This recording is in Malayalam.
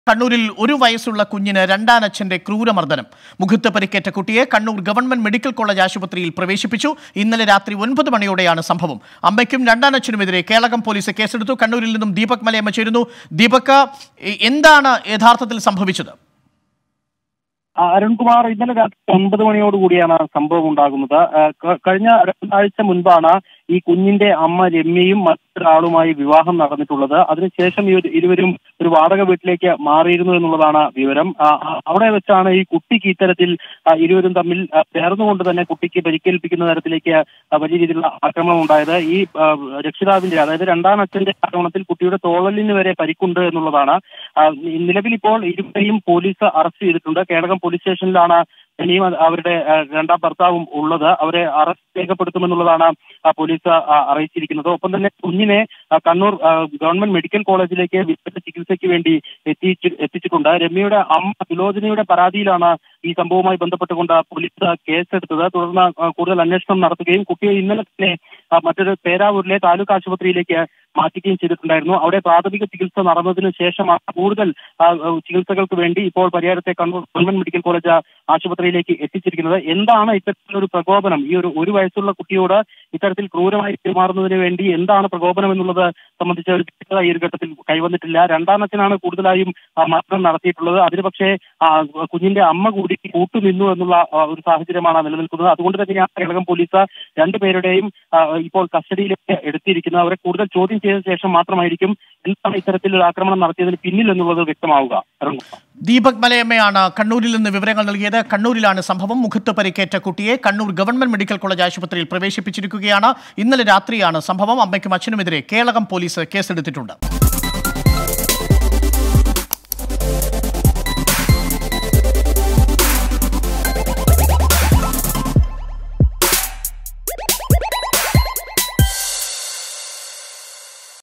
കണ്ണൂരിൽ ഒരു വയസ്സുള്ള കുഞ്ഞിന് രണ്ടാനച്ഛന്റെ ക്രൂരമർദ്ദനം മുഖത്ത് പരിക്കേറ്റ കുട്ടിയെ കണ്ണൂർ ഗവൺമെന്റ് മെഡിക്കൽ കോളേജ് ആശുപത്രിയിൽ പ്രവേശിപ്പിച്ചു ഇന്നലെ രാത്രി ഒൻപത് മണിയോടെയാണ് സംഭവം അമ്മയ്ക്കും രണ്ടാനച്ഛനുമെതിരെ കേളകം പോലീസ് കേസെടുത്തു കണ്ണൂരിൽ നിന്നും ദീപക് മലയമ്മ ചേരുന്നു ദീപക് എ- എന്താണ് യഥാർത്ഥത്തിൽ സംഭവിച്ചത് ആ, അരുൺകുമാർ ഇന്നലെ രാത്രി ഒൻപത് മണിയോടുകൂടിയാണ് സംഭവം ഉണ്ടാകുന്നത് ആ, ക- കഴിഞ്ഞ രണ്ടാഴ്ച മുൻപാണ് ഈ കുഞ്ഞിന്റെ അമ്മ രമ്യയും മറ്റൊരാളുമായി വിവാഹം നടന്നിട്ടുള്ളത് അതിനുശേഷം ഇവർ ഇരുവരും ഒരു വാടക വീട്ടിലേക്ക് മാറിയിരുന്നു എന്നുള്ളതാണ് വിവരം ആ, ആ, അവിടെ വെച്ചാണ് ഈ കുട്ടിക്ക് ഇത്തരത്തിൽ ആ, ഇരുവരും തമ്മിൽ ആ, ചേർന്നുകൊണ്ട് തന്നെ കുട്ടിക്ക് പരിക്കേൽപ്പിക്കുന്ന തരത്തിലേക്ക് ആ, വലിയ രീതിയിലുള്ള ആക്രമണം ഉണ്ടായത് ഈ ആ, രക്ഷിതാവിന്റെ അതായത് രണ്ടാം അച്ഛന്റെ ആക്രമണത്തിൽ കുട്ടിയുടെ തോളലിന് വരെ പരിക്കുണ്ട് എന്നുള്ളതാണ് ആ, നിലവിൽ ഇപ്പോൾ ഇരുവരെയും പോലീസ് അറസ്റ്റ് ചെയ്തിട്ടുണ്ട് കേരളം പോലീസ് സ്റ്റേഷനിലാണ് ഇനിയും അത് അവരുടെ ആ, രണ്ടാം ഭർത്താവും ഉള്ളത് അവരെ അറസ്റ്റ് രേഖപ്പെടുത്തുമെന്നുള്ളതാണ് ആ, പോലീസ് ആ, അറിയിച്ചിരിക്കുന്നത് ഒപ്പം തന്നെ കുഞ്ഞിനെ ആ, കണ്ണൂർ ആ, ഗവൺമെന്റ് മെഡിക്കൽ കോളേജിലേക്ക് വിദഗ്ധ ചികിത്സയ്ക്ക് വേണ്ടി എത്തിച്ചു എത്തിച്ചിട്ടുണ്ട് രമ്യയുടെ അമ്മ സുലോചനയുടെ പരാതിയിലാണ് ഈ സംഭവവുമായി ബന്ധപ്പെട്ടുകൊണ്ട് പോലീസ് കേസെടുത്തത് തുടർന്ന് ആ, കൂടുതൽ അന്വേഷണം നടത്തുകയും കുട്ടിയെ ഇന്നലെ തന്നെ ആ, മറ്റൊരു പേരാവൂരിലെ താലൂക്ക് ആശുപത്രിയിലേക്ക് മാറ്റുകയും ചെയ്തിട്ടുണ്ടായിരുന്നു അവിടെ പ്രാഥമിക ചികിത്സ നടന്നതിന് ശേഷമാണ് കൂടുതൽ ആ, ആ, ചികിത്സകൾക്ക് വേണ്ടി ഇപ്പോൾ പരിഹാരത്തെ കണ്ണൂർ ഗവൺമെന്റ് മെഡിക്കൽ കോളേജ് ആശുപത്രിയിലേക്ക് എത്തിച്ചിരിക്കുന്നത് എന്താണ് ഇത്തരത്തിലൊരു പ്രകോപനം ഈ ഒരു ഒരു വയസ്സുള്ള കുട്ടിയോട് ഇത്തരത്തിൽ ക്രൂരമായി പെരുമാറുന്നതിന് വേണ്ടി എന്താണ് പ്രകോപനം എന്നുള്ളത് സംബന്ധിച്ച ഒരു വ്യക്തത ഈ ഒരു ഘട്ടത്തിൽ കൈവന്നിട്ടില്ല രണ്ടാമത്തിനാണ് കൂടുതലായും ആ, മരണം നടത്തിയിട്ടുള്ളത് അതിന് പക്ഷേ ആ, കുഞ്ഞിന്റെ അമ്മ കൂടി കൂട്ടുനിന്നു എന്നുള്ള ആ, ഒരു സാഹചര്യമാണ് നിലനിൽക്കുന്നത് അതുകൊണ്ട് തന്നെയാണ് കേരളം പോലീസ് രണ്ടുപേരുടെയും ആ, ഇപ്പോൾ കസ്റ്റഡിയിലേക്ക് എടുത്തിരിക്കുന്നത് അവരെ കൂടുതൽ ചോദ്യം ചെയ്ത ശേഷം മാത്രമായിരിക്കും എന്താണ് ഇത്തരത്തിലൊരു ആക്രമണം നടത്തിയതിന് പിന്നിൽ എന്നുള്ളത് വ്യക്തമാവുക ഇറങ്ങുക ദീപക് മലയമ്മയാണ് കണ്ണൂരിൽ നിന്ന് വിവരങ്ങൾ നൽകിയത് കണ്ണൂരിലാണ് സംഭവം മുഖത്ത് പരിക്കേറ്റ കുട്ടിയെ കണ്ണൂർ ഗവൺമെന്റ് മെഡിക്കൽ കോളേജ് ആശുപത്രിയിൽ പ്രവേശിപ്പിച്ചിരിക്കുകയാണ് ഇന്നലെ രാത്രിയാണ് സംഭവം അമ്മയ്ക്കും അച്ഛനുമെതിരെ കേളകം പോലീസ് കേസെടുത്തിട്ടുണ്ട്